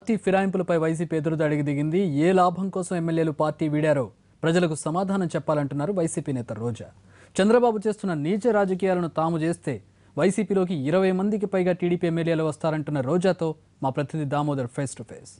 Party ఫిరాయింపులపై YCP ఎదురుదాడికి దిగింది ఏ లాభం కోసం ఎమ్మెల్యేలు పార్టీ వీడారో ప్రజలకు సమాధానం చెప్పాలంటున్నారు వైసీపీ నేత రోజా చంద్రబాబు చేస్తున్న నీచ రాజకీయాలను తాము చేస్తే వైసీపీలోకి ఇరవై మందికి పైగా టీడీపీ ఎమ్మెల్యేలు వస్తారంటున్న రోజాతో మా ప్రతినిధి దామోదర్ ఫేస్ టు ఫేస్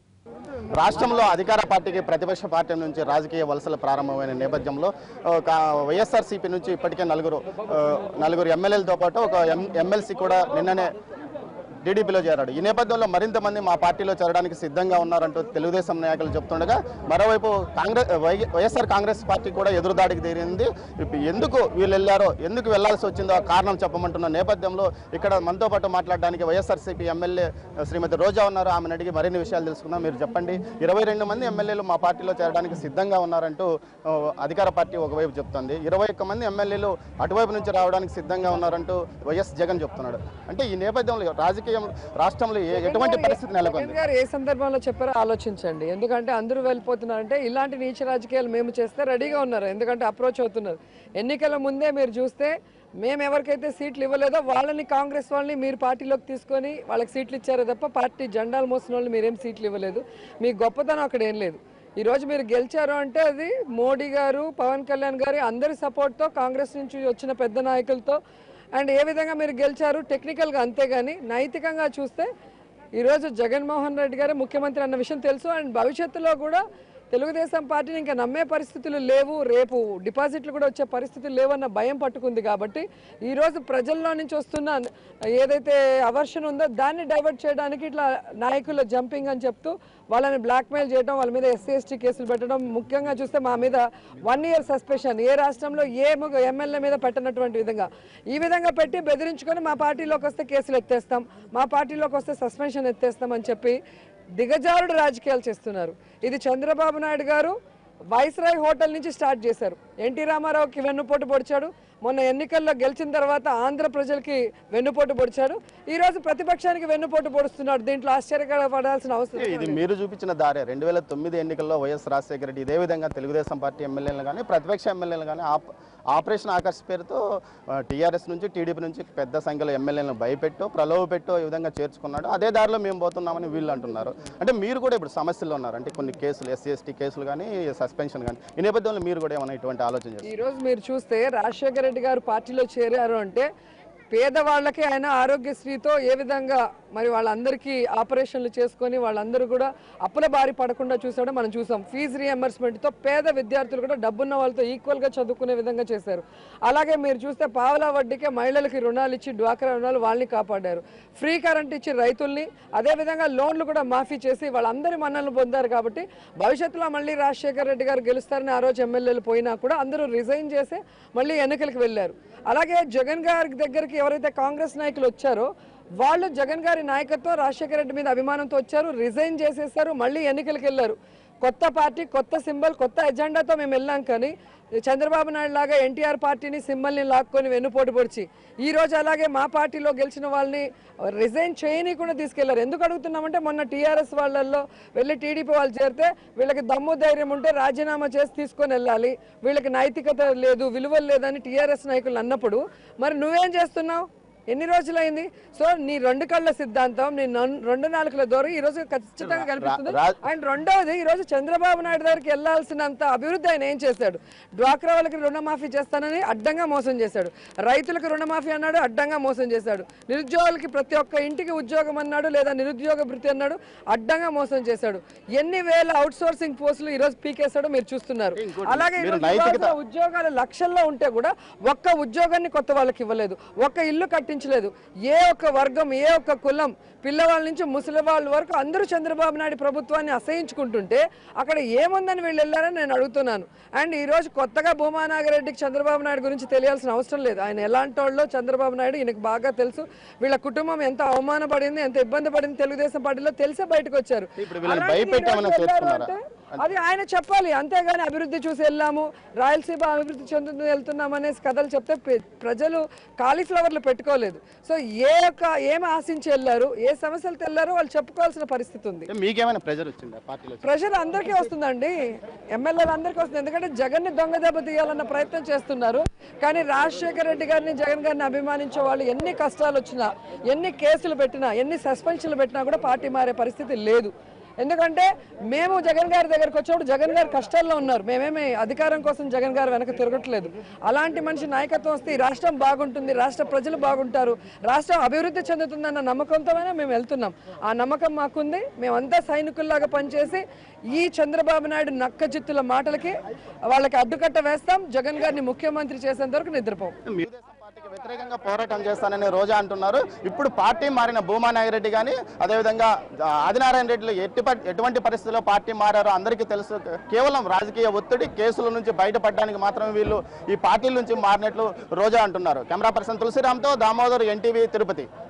రాష్ట్రంలో అధికార పార్టీకి ప్రతిపక్ష పార్టీ నుంచి రాజకీయ వలసలు ప్రారంభమైన నేపథ్యంలో ఒక వైఎస్ఆర్సీపీ నుంచి ఇప్పటికే నలుగురు ఆ, నలుగురు ఎమ్మెల్యేలతో పాటు ఒక ఎం ఎమ్మెల్సీ కూడా నిన్ననే టీడీపీలో చేరాడు ఈ నేపథ్యంలో మరింత మంది మా పార్టీలో చేరడానికి సిద్ధంగా ఉన్నారంటూ తెలుగుదేశం నాయకులు చెప్తుండగా మరోవైపు Congress Y- YSR Congress party కూడా ఎదురుదాడికి తీరింది ఇప్పుడు ఎందుకు వీళ్ళు వెళ్ళారో ఎందుకు వెళ్లాల్సి వచ్చిందో ఆ కారణం చెప్పమంటున్న నేపథ్యంలో ఇక్కడ మనతో పాటు మాట్లాడడానికి వైఎస్ఆర్సీపీ ఎమ్మెల్యే శ్రీమతి రోజా ఉన్నారు ఆమెను అడిగి మరిన్ని విషయాలు తెలుసుకుందాం మీరు చెప్పండి ఇరవై రెండు మంది ఎమ్మెల్యేలు మా పార్టీలో చేరడానికి సిద్ధంగా ఉన్నారంటూ ఆ, అధికార పార్టీ ఒకవైపు చెప్తోంది ఇరవై ఒక్క మంది ఎమ్మెల్యేలు అటువైపు నుంచి రావడానికి సిద్ధంగా ఉన్నారంటూ వైఎస్ జగన్ చెప్తున్నాడు అంటే ఈ నేపథ్యంలో రాజకీయం రాష్ట్రంలో ఏ- ఎటువంటి పరిస్థితి నెలకొంది జగన్ గారు ఏ సందర్భంలో చెప్పారో ఆలోచించండి ఎందుకంటే అందరూ వెళ్ళిపోతున్నారంటే ఇలాంటి నీచ రాజకీయాలు మేము చేస్తే రెడీగా ఉన్నారు ఎందుకంటే అప్రోచ్ అవుతున్నారు ఎన్నికల ముందే మీరు చూస్తే మేము ఎవరికైతే సీట్లు ఇవ్వలేదో వాళ్ళని కాంగ్రెస్ వాళ్ళని మీరు పార్టీలోకి తీసుకొని వాళ్ళకి సీట్లు ఇచ్చారో తప్ప పార్టీ జెండాలు మోసిన వాళ్ళు మీరేం సీట్లు ఇవ్వలేదు మీ గొప్పతనం అక్కడ ఏం లేదు ఈ రోజు మీరు గెలిచారు అంటే అది మోడీ గారు పవన్ కళ్యాణ్ గారి అందరి సపోర్ట్తో కాంగ్రెస్ నుంచి వచ్చిన పెద్ద నాయకులతో అండ్ ఏ విధంగా మీరు గెలిచారు టెక్నికల్గా అంతేగాని నైతికంగా చూస్తే ఈరోజు జగన్మోహన్ రెడ్డి గారు ముఖ్యమంత్రి అన్న విషయం తెలుసు అండ్ భవిష్యత్తులో కూడా తెలుగుదేశం పార్టీని ఇంకా నమ్మే పరిస్థితులు లేవు రేపు డిపాజిట్లు కూడా వచ్చే పరిస్థితులు లేవన్న భయం పట్టుకుంది కాబట్టి ఈరోజు ప్రజల్లో నుంచి వస్తున్న ఏదైతే అవర్షన్ ఉందో దాన్ని డైవర్ట్ చేయడానికి ఇట్లా నాయకుల జంపింగ్ అని చెప్తూ వాళ్ళని బ్లాక్మెయిల్ చేయడం వాళ్ళ మీద ఎస్సీ ఎస్టీ కేసులు పెట్టడం ముఖ్యంగా చూస్తే మా మీద వన్ ఇయర్ సస్పెషన్ ఏ రాష్ట్రంలో ఏ ముగ ఎమ్మెల్యే మీద పెట్టనటువంటి విధంగా ఈ విధంగా పెట్టి బెదిరించుకొని మా పార్టీలోకి వస్తే కేసులు ఎత్తేస్తాం మా పార్టీలోకి వస్తే సస్పెన్షన్ ఎత్తేస్తాం అని చెప్పి దిగజారుడు రాజకీయాలు చేస్తున్నారు ఇది చంద్రబాబు నాయుడు గారు వైస్రాయ్ హోటల్ నుంచి స్టార్ట్ చేశారు ఎన్టీ రామారావుకి వెన్నుపోటు పొడిచాడు మొన్న ఎన్నికల్లో గెలిచిన తర్వాత ఆంధ్ర ప్రజలకి వెన్నుపోటు పొడిచాడు ఈ రోజు ప్రతిపక్షానికి వెన్నుపోటు పొడుస్తున్నాడు దీంట్లో ఆశ్చర్యపడాల్సిన అవసరం ఇది ఇది మీరు చూపించిన దారే రెండు వేల తొమ్మిది ఎన్నికల్లో వైఎస్ రాజశేఖర రెడ్డి ఇదే విధంగా తెలుగుదేశం పార్టీ ఎమ్మెల్యేలు కానీ ప్రతిపక్ష ఎమ్మెల్యేలు కానీ ఆప్ ఆపరేషన్ ఆకర్ష్ పేరుతో టీఆర్ఎస్ నుంచి టీడీపీ నుంచి పెద్ద సంఖ్యలో ఎమ్మెల్యేలను భయపెట్టో ప్రలోభ పెట్టో ఈ విధంగా చేర్చుకున్నాడు అదే దారిలో మేము పోతున్నామని వీళ్ళు అంటున్నారు అంటే మీరు కూడా ఇప్పుడు సమస్యల్లో ఉన్నారు అంటే కొన్ని కేసులు ఎస్సీ ఎస్టీ కేసులు కానీ సస్పెన్షన్ కానీ ఈ నేపథ్యంలో మీరు కూడా ఏమైనా ఇటువంటి ఆలోచన చేస్తారు ఈ రోజు మీరు చూస్తే రాజశేఖర రెడ్డి గారు పార్టీలో చేరారు అంటే పేదవాళ్ళకి ఆయన ఆరోగ్యశ్రీతో ఏ విధంగా మరి వాళ్ళందరికీ ఆపరేషన్లు చేసుకొని వాళ్ళందరూ కూడా అప్పుల బారి పడకుండా చూసాడో మనం చూసాం ఫీజు రియంబర్స్మెంట్తో పేద విద్యార్థులు కూడా డబ్బున్న వాళ్ళతో ఈక్వల్గా చదువుకునే విధంగా చేశారు అలాగే మీరు చూస్తే పావలా వడ్డీకే మహిళలకి రుణాలు ఇచ్చి డ్వాక్రా రుణాలు వాళ్ళని కాపాడారు ఫ్రీ కరెంట్ ఇచ్చి రైతుల్ని అదేవిధంగా లోన్లు కూడా మాఫీ చేసి వాళ్ళందరి మన్నలను పొందారు కాబట్టి భవిష్యత్తులో మళ్ళీ రాజశేఖర రెడ్డి గారు గెలుస్తారని ఆ రోజు ఎమ్మెల్యేలు పోయినా కూడా అందరూ రిజైన్ చేసి మళ్ళీ ఎన్నికలకు వెళ్ళారు అలాగే జగన్ గారి దగ్గరికి ఎవరైతే కాంగ్రెస్ నాయకులు వచ్చారో వాళ్ళు జగన్ గారి నాయకత్వం రాజశేఖర రెడ్డి మీద అభిమానంతో వచ్చారు రిజైన్ చేసేసారు మళ్ళీ ఎన్నికలకు వెళ్ళారు కొత్త పార్టీ కొత్త సింబల్ కొత్త ఎజెండాతో మేము వెళ్ళాం కానీ చంద్రబాబు నాయుడు లాగా ఎన్టీఆర్ పార్టీని సింబల్ని లాక్కొని వెన్నుపోటు పొడిచి ఈ రోజు అలాగే మా పార్టీలో గెలిచిన వాళ్ళని రిజైన్ చేయని కూడా తీసుకెళ్లారు ఎందుకు అడుగుతున్నామంటే మొన్న టీఆర్ఎస్ వాళ్ళల్లో వెళ్ళి టీడీపీ వాళ్ళు చేరితే వీళ్ళకి దమ్ము ధైర్యం ఉంటే రాజీనామా చేసి తీసుకొని వెళ్ళాలి వీళ్ళకి నైతికత లేదు విలువలు లేదని టీఆర్ఎస్ నాయకులు అన్నప్పుడు మరి నువ్వేం చేస్తున్నావు ఎన్ని రోజులైంది సో నీ రెండు కళ్ళ సిద్ధాంతం నీ నన్- రెండు నాలుగుల దూరం ఈ రోజు ఖచ్చితంగా కనిపిస్తుంది రా- అండ్ రెండవది ఈ రోజు చంద్రబాబు నాయుడు దగ్గరికి వెళ్లాల్సినంత అభివృద్ధి ఆయన ఏం చేశాడు డ్వాక్రా వాళ్ళకి రుణమాఫీ చేస్తానని అడ్డంగా మోసం చేశాడు రైతులకు రుణమాఫీ అన్నాడు అడ్డంగా మోసం చేశాడు నిరుద్యోగులకి ప్రతి ఒక్క ఇంటికి ఉద్యోగం అన్నాడు లేదా నిరుద్యోగ భృతి అన్నాడు అడ్డంగా మోసం చేశాడు ఎన్ని వేల అవుట్ సోర్సింగ్ పోస్టులు ఈ రోజు పీకేశాడో మీరు చూస్తున్నారు అలాగే ఈ మీరు రోజు నైతికత- ఇవాళ ఉద్యోగాలు లక్షల్లో ఉంటే కూడా ఒక్క ఉద్యోగాన్ని కొత్త వాళ్ళకి ఇవ్వలేదు ఒక్క ఇల్లు కట్టించలేదు ఏ ఒక్క వర్గం ఏ ఒక్క కులం పిల్లవాళ్ళ నుంచి ముసలి వాళ్ళ వరకు అందరూ చంద్రబాబు నాయుడు ప్రభుత్వాన్ని అసహించుకుంటుంటే అక్కడ ఏముందని వీళ్ళు వెళ్ళారని నేను అడుగుతున్నాను అండ్ ఈ రోజు కొత్తగా భూమానాగరెడ్డికి చంద్రబాబు నాయుడు గురించి తెలియాల్సిన అవసరం లేదు ఆయన ఎలాంటి వాళ్ళో చంద్రబాబు నాయుడు ఈయనకు బాగా తెలుసు వీళ్ళ కుటుంబం ఎంత అవమానపడింది ఎంత ఇబ్బంది పడింది తెలుగుదేశం పార్టీలో తెలిసే బయటకు వచ్చారు ఇప్పుడు వీళ్ళని అలాంటిది ఈ రోజు భయపెట్టామని వెళ్ళారు చేస్తున్నారా? అంటే అది ఆయన చెప్పాలి అంతేగాని అభివృద్ధి చూసి వెళ్ళాము రాయలసీమ అభివృద్ధి చెందుతూ వెళ్తున్నాం అనేసి కథలు చెప్తే పె- ప్రజలు కాలీఫ్లవర్లు పెట్టుకోలేదు సో ఏ యొక్క ఏం ఆశించి వెళ్ళారు ఏ సమస్యలు తెల్లారో వాళ్ళు చెప్పుకోవాల్సిన పరిస్థితి ఉంది అంటే మీకేమైనా ప్రెజర్ వచ్చిందా పార్టీలో ప్రెషర్ అందరికీ వస్తుందండి ఎమ్మెల్యేలు అందరికీ వస్తుంది ఎందుకంటే జగన్ని దొంగ దెబ్బ తీయాలన్న ప్రయత్నం చేస్తున్నారు కానీ రాజశేఖర రెడ్డి గారిని జగన్ గారిని అభిమానించే వాళ్ళు ఎన్ని కష్టాలు వచ్చినా ఎన్ని కేసులు పెట్టినా ఎన్ని సస్పెన్షన్లు పెట్టినా కూడా పార్టీ మారే పరిస్థితి లేదు ఎందుకంటే మేము జగన్ గారి దగ్గరకు వచ్చినప్పుడు జగన్ గారు కష్టాల్లో ఉన్నారు మేమేమి అధికారం కోసం జగన్ గారు వెనక తిరగట్లేదు అలాంటి మనిషి నాయకత్వం వస్తే ఈ రాష్ట్రం బాగుంటుంది రాష్ట్ర ప్రజలు బాగుంటారు రాష్ట్రం అభివృద్ధి చెందుతుందన్న నమ్మకంతోనే మేము వెళ్తున్నాం ఆ నమ్మకం మాకుంది మేమంతా సైనికుల్లాగా పనిచేసి ఈ చంద్రబాబు నాయుడు నక్కజిత్తుల మాటలకి వాళ్ళకి అడ్డుకట్ట వేస్తాం జగన్ గారిని ముఖ్యమంత్రి చేసేంత వరకు నిద్రపోం తెలుగుదేశం పార్టీకి వ్యతిరేకంగా పోరాటం చేస్తానని రోజా అంటున్నారు ఇప్పుడు పార్టీ మారిన భూమా నాగిరెడ్డి కానీ అదేవిధంగా ఆ, ఆదినారాయణ రెడ్డిలు ఎట్టి ప- ఎటువంటి పరిస్థితుల్లో పార్టీ మారారో అందరికీ తెలుసు కేవలం రాజకీయ ఒత్తిడి కేసుల నుంచి బయటపడడానికి మాత్రమే వీళ్ళు ఈ పార్టీల నుంచి మారినట్లు రోజా అంటున్నారు కెమెరా పర్సన్ తులసిరామ్తో దామోదర్ ఎన్టీవీ తిరుపతి